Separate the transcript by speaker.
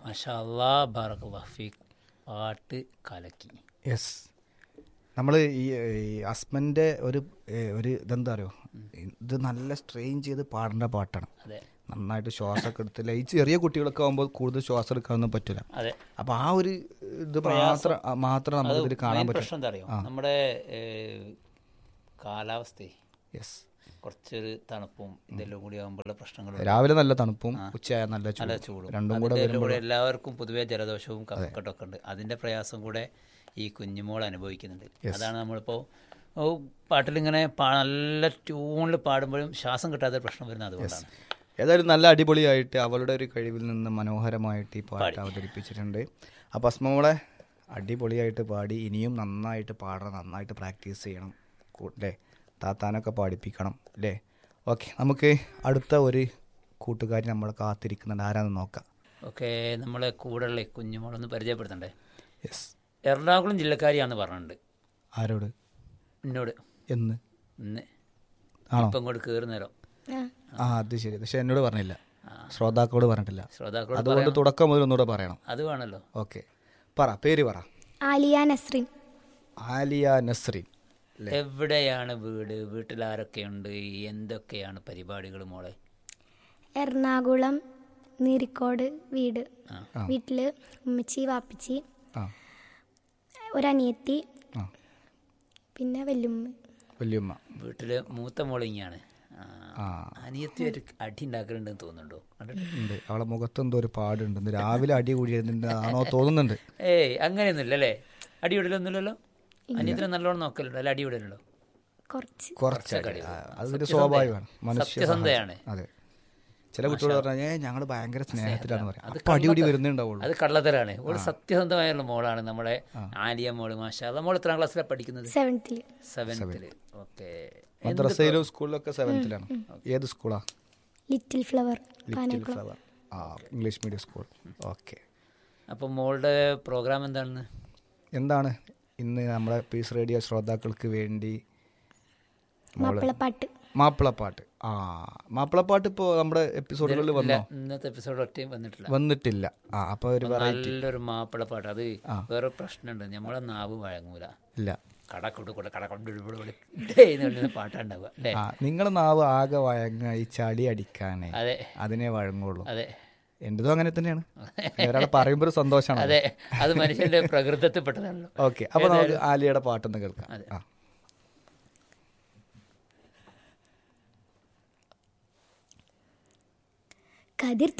Speaker 1: മാഷാ അല്ലാ ബാറക് ഫീഖ് പാട്ട് കലക്കി
Speaker 2: യെസ് നമ്മൾ ഈ ഈ അസ്മൻ്റെ ഒരു ഏ, ഒരു ഇതെന്താ അറിയോ ഇത് നല്ല സ്ട്രെയിൻ ചെയ്ത് പാടേണ്ട പാട്ടാണ്
Speaker 1: അതെ
Speaker 2: നന്നായിട്ട് ശ്വാസമൊക്കെ എടുത്തില്ല ഈ ചെറിയ കുട്ടികളൊക്കെ ആകുമ്പോൾ കൂടുതൽ ശ്വാസം എടുക്കാനൊന്നും പറ്റില്ല
Speaker 1: അതെ
Speaker 2: അപ്പോൾ ആ ഒരു ഇത് മാത്രം ആ, മാത്രം നമുക്ക് ഇതിൽ കാണാൻ
Speaker 1: മെയിൻ
Speaker 2: പറ്റും
Speaker 1: പ്രശ്നം എന്താ അറിയോ നമ്മുടെ ഏഹ്, കാലാവസ്ഥയെ
Speaker 2: യെസ്
Speaker 1: കുറച്ചൊരു തണുപ്പും ഇതെല്ലാം കൂടി ആകുമ്പോഴുള്ള പ്രശ്നങ്ങൾ
Speaker 2: രാവിലെ നല്ല തണുപ്പും ഉച്ചയായ നല്ല
Speaker 1: നല്ല
Speaker 2: ചൂടും
Speaker 1: ചൂടും
Speaker 2: രണ്ടും കൂടെ
Speaker 1: അതിൻ്റെ
Speaker 2: വരുമ്പോൾ
Speaker 1: കൂടെ എല്ലാവർക്കും പൊതുവേ ജലദോഷവും കഫക്കെട്ടൊക്കെ ഉണ്ട് അതിൻ്റെ പ്രയാസം കൂടെ ഈ കുഞ്ഞുമോൾ അനുഭവിക്കുന്നുണ്ട് അതാണ് നമ്മളിപ്പോൾ ഓ, പാട്ടിലിങ്ങനെ പാ- നല്ല ട്യൂണിൽ പാടുമ്പോഴും ശ്വാസം കിട്ടാത്ത പ്രശ്നം വരുന്നത് അതുകൊണ്ടാണ്
Speaker 2: ഏതായാലും നല്ല അടിപൊളിയായിട്ട് അവളുടെ ഒരു കഴിവിൽ നിന്ന് മനോഹരമായിട്ട് ഈ പാട്ട് അവതരിപ്പിച്ചിട്ടുണ്ട് അപ്പോൾ അസ്മോളെ അടിപൊളിയായിട്ട് പാടി ഇനിയും നന്നായിട്ട് പാടണം നന്നായിട്ട് പ്രാക്ടീസ് ചെയ്യണം കൂ- അല്ലേ താത്താനൊക്കെ പാടിപ്പിക്കണം അല്ലേ ഓക്കെ നമുക്ക് അടുത്ത ഒരു കൂട്ടുകാരി നമ്മളെ കാത്തിരിക്കുന്നുണ്ട് ആരാന്ന് നോക്കാം
Speaker 1: ഓക്കെ നമ്മളെ കൂടെയുള്ള ഈ കുഞ്ഞുമോളൊന്ന് പരിചയപ്പെടുത്തണ്ടേ
Speaker 2: യെസ്
Speaker 1: എറണാകുളം ജില്ലക്കാരിയാന്ന് പറഞ്ഞിട്ടുണ്ട്
Speaker 2: ആരോട്
Speaker 1: എന്നോട്
Speaker 2: എന്ന്
Speaker 1: ഇന്ന്
Speaker 2: ആണോ
Speaker 1: ഇപ്പം ഇങ്ങോട്ട് കയറുന്നേരം
Speaker 2: ആ അത് ശരി പക്ഷെ എന്നോട് പറഞ്ഞില്ല ശ്രോതാക്കളോട് പറഞ്ഞിട്ടില്ല
Speaker 1: ശ്രോതാക്കളോട്
Speaker 2: അതുകൊണ്ട് തുടക്കം മുതൽ ഒന്നുകൂടെ പറയണം
Speaker 1: അത് വേണമല്ലോ
Speaker 2: ഓക്കെ പറ പേര് പറ
Speaker 3: ആലിയ നസ്രീൻ
Speaker 2: ആലിയ നസ്രീൻ
Speaker 1: എവിടെയാണ് വീട് വീട്ടിൽ ആരൊക്കെയുണ്ട് എന്തൊക്കെയാണ് പരിപാടികൾ മോളെ
Speaker 3: എറണാകുളം നീരിക്കോട് വീട്
Speaker 2: ആ.
Speaker 3: വീട്ടിൽ ഉമ്മച്ചി വാപ്പിച്ചി
Speaker 2: ആ
Speaker 3: ഒരനിയത്തി
Speaker 2: ആ
Speaker 3: പിന്നെ വല്യുമ്മ
Speaker 2: വല്യമ്മ
Speaker 1: വീട്ടിൽ മൂത്ത മോളിങ്ങാണ്
Speaker 2: ആ.
Speaker 1: അനിയത്തി ഒരു അടി ഉണ്ടാക്കലുണ്ടെന്ന് തോന്നുന്നുണ്ടോ കണ്ടിട്ട്
Speaker 2: ഉണ്ട് അവളെ മുഖത്ത് എന്തോ ഒരു പാടുണ്ട് ഇന്ന് രാവിലെ അടി കൂടിയിരുന്നുണ്ട് ആണോ തോന്നുന്നുണ്ട്
Speaker 1: ഏയ് അങ്ങനെയൊന്നുമില്ല അല്ലേ അടി വിടലൊന്നുമില്ലല്ലോ അനിയത്തിനെ നല്ലോണം നോക്കലുണ്ടോ അല്ല അടി വിടലുണ്ടോ
Speaker 3: കുറച്ച്
Speaker 2: കുറച്ചൊക്കെ ആ, അതൊരു സ്വാഭാവികമാണ് മനുഷ്യ
Speaker 1: സത്യസന്ധയാണ്
Speaker 2: സഹജം. അതെ ചില കുട്ടികൾ പറഞ്ഞാൽ ഞങ്ങൾ ഭയങ്കര സ്നേഹത്തിലാന്ന് പറയാം അപ്പൊ അടിപിടി വരുന്നുണ്ടാവുള്ളൂ
Speaker 1: അത് കള്ളത്തരാണ് ഒരു സത്യസന്ധമായുള്ള മോളാണ് നമ്മുടെ ആലിയ മോള് മാഷാ മോൾ എത്രാം ക്ലാസ്സിലാണ് പഠിക്കുന്നത്
Speaker 3: സെവൻത്തിൽ
Speaker 1: സെവൻത്തില് ഓക്കെ
Speaker 2: മദ്രസയിലും സ്കൂളിലൊക്കെ സെവൻത്തിലാണ് ഏത് സ്കൂളാ
Speaker 3: little flower
Speaker 2: little
Speaker 3: Panakkulam
Speaker 2: flower ആ ഇംഗ്ലീഷ് മീഡിയം സ്കൂൾ ഓക്കെ
Speaker 1: അപ്പം മോളുടെ പ്രോഗ്രാം എന്താണെന്ന്
Speaker 2: എന്താണ് ഇന്ന് നമ്മുടെ പീസ് റേഡിയോ ശ്രോതാക്കൾക്ക് വേണ്ടി
Speaker 3: മാപ്പിളപ്പാട്ട്
Speaker 2: മാപ്പിളപ്പാട്ട് ആ മാപ്പിളപ്പാട്ട് ഇപ്പോൾ നമ്മുടെ എപ്പിസോഡുകളിൽ വന്നോ
Speaker 1: ഇന്നത്തെ എപ്പിസോഡ് ഒറ്റയും വന്നിട്ടില്ല
Speaker 2: വന്നിട്ടില്ല ആ അപ്പോൾ ഒരു വെറൈറ്റി
Speaker 1: നല്ലൊരു മാപ്പിള പാട്ട് അത് വേറെ പ്രശ്നമുണ്ട് നമ്മളെ നാവ് വഴങ്ങൂല
Speaker 2: ഇല്ല
Speaker 1: കടക്കൊട്ട് കൂടെ കടക്കൊണ്ട് പാട്ടുണ്ടാവുക അല്ലേ
Speaker 2: ആ നിങ്ങളെ നാവ് ആകെ വഴങ്ങ ഈ ചളി അടിക്കാനേ
Speaker 1: അതെ
Speaker 2: അതിനെ വഴങ്ങുള്ളൂ
Speaker 1: അതെ
Speaker 2: എൻ്റെതും അങ്ങനെ തന്നെയാണ് ഒരാൾ പറയുമ്പോൾ ഒരു സന്തോഷമാണ്
Speaker 1: അതെ അത് മനുഷ്യന്റെ പ്രകൃതത്തിൽപ്പെട്ടതാണല്ലോ
Speaker 2: ഓക്കെ അപ്പോൾ നമുക്ക് ആലിയുടെ പാട്ടൊന്ന് കേൾക്കാം ആ
Speaker 3: കതിർ